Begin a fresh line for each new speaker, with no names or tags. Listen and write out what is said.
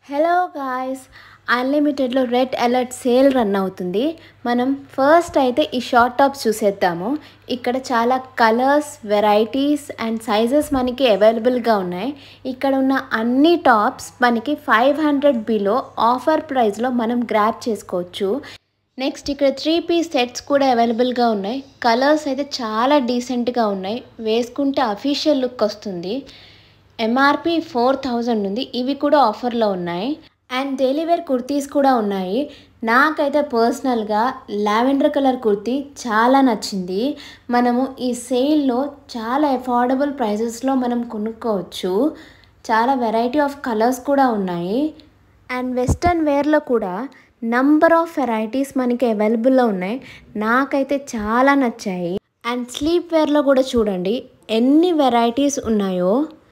hello guys అన్లిమిటెడ్లో red alert sale run అవుతుంది మనం ఫస్ట్ అయితే ఈ షార్ట్ టాప్స్ చూసేద్దాము ఇక్కడ చాలా కలర్స్ వెరైటీస్ అండ్ సైజెస్ మనకి అవైలబుల్గా ఉన్నాయి ఇక్కడ ఉన్న అన్ని టాప్స్ మనకి ఫైవ్ హండ్రెడ్ బిలో ఆఫర్ ప్రైస్లో మనం గ్రాప్ చేసుకోవచ్చు నెక్స్ట్ ఇక్కడ త్రీ పీస్ సెట్స్ కూడా అవైలబుల్గా ఉన్నాయి కలర్స్ అయితే చాలా డీసెంట్గా ఉన్నాయి వేసుకుంటే అఫీషియల్ లుక్ వస్తుంది ఎంఆర్పి ఫోర్ థౌజండ్ ఉంది ఇవి కూడా ఆఫర్లో ఉన్నాయి అండ్ డైలీ వేర్ కుర్తీస్ కూడా ఉన్నాయి నాకైతే పర్సనల్గా లావెండర్ కలర్ కుర్తీ చాలా నచ్చింది మనము ఈ సేల్లో చాలా అఫోర్డబుల్ ప్రైజెస్లో మనం కొనుక్కోవచ్చు చాలా వెరైటీ ఆఫ్ కలర్స్ కూడా ఉన్నాయి అండ్ వెస్ట్రన్ వేర్లో కూడా నంబర్ ఆఫ్ వెరైటీస్ మనకి అవైలబుల్లో ఉన్నాయి నాకైతే చాలా నచ్చాయి అండ్ స్లీప్ వేర్లో కూడా చూడండి ఎన్ని వెరైటీస్ ఉన్నాయో